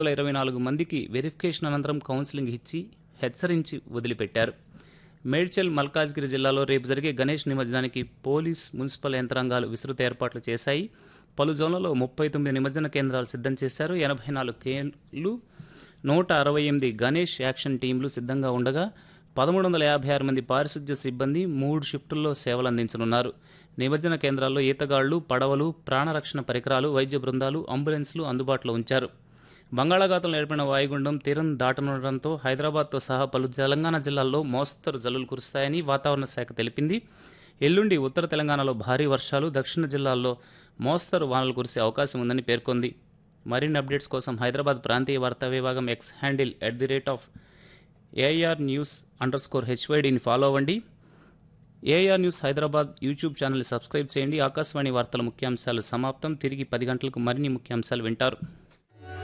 వందల ఇరవై నాలుగు మందికి వెరిఫికేషన్ అనంతరం కౌన్సిలింగ్ ఇచ్చి హెచ్చరించి వదిలిపెట్టారు మేడ్చల్ మల్కాజ్గిరి జిల్లాలో రేపు జరిగే గణేష్ నిమజ్జనానికి పోలీస్ మున్సిపల్ యంత్రాంగాలు విస్తృత ఏర్పాట్లు చేశాయి పలు జోన్లలో ముప్పై తొమ్మిది నిమజ్జన కేంద్రాలు సిద్ధం చేశారు ఎనభై నాలుగు కేంద్రాలు నూట అరవై ఎనిమిది గణేష్ యాక్షన్ టీంలు సిద్ధంగా ఉండగా పదమూడు వందల యాభై ఆరు మంది పారిశుధ్య సిబ్బంది మూడు షిఫ్టుల్లో సేవలు అందించనున్నారు నిమజ్జన కేంద్రాల్లో ఈతగాళ్లు పడవలు ప్రాణరక్షణ పరికరాలు వైద్య బృందాలు అంబులెన్స్లు అందుబాటులో ఉంచారు బంగాళాఖాతంలో ఏర్పడిన వాయుగుండం తీరం దాటనుండటంతో హైదరాబాద్తో సహా పలు తెలంగాణ జిల్లాల్లో మోస్తరు జల్లులు కురుస్తాయని వాతావరణ శాఖ తెలిపింది ఎల్లుండి ఉత్తర తెలంగాణలో భారీ వర్షాలు దక్షిణ జిల్లాల్లో మోస్తరు వానలు కురిసే అవకాశం ఉందని పేర్కొంది మరిన్ని అప్డేట్స్ కోసం హైదరాబాద్ ప్రాంతీయ వార్తా విభాగం X handle at the rate of AR news underscore హెచ్వైడిని ఫాలో అవ్వండి ఏఆర్ న్యూస్ హైదరాబాద్ యూట్యూబ్ ఛానల్ని సబ్స్క్రైబ్ చేయండి ఆకాశవాణి వార్తల ముఖ్యాంశాలు సమాప్తం తిరిగి పది గంటలకు మరిన్ని ముఖ్యాంశాలు వింటారు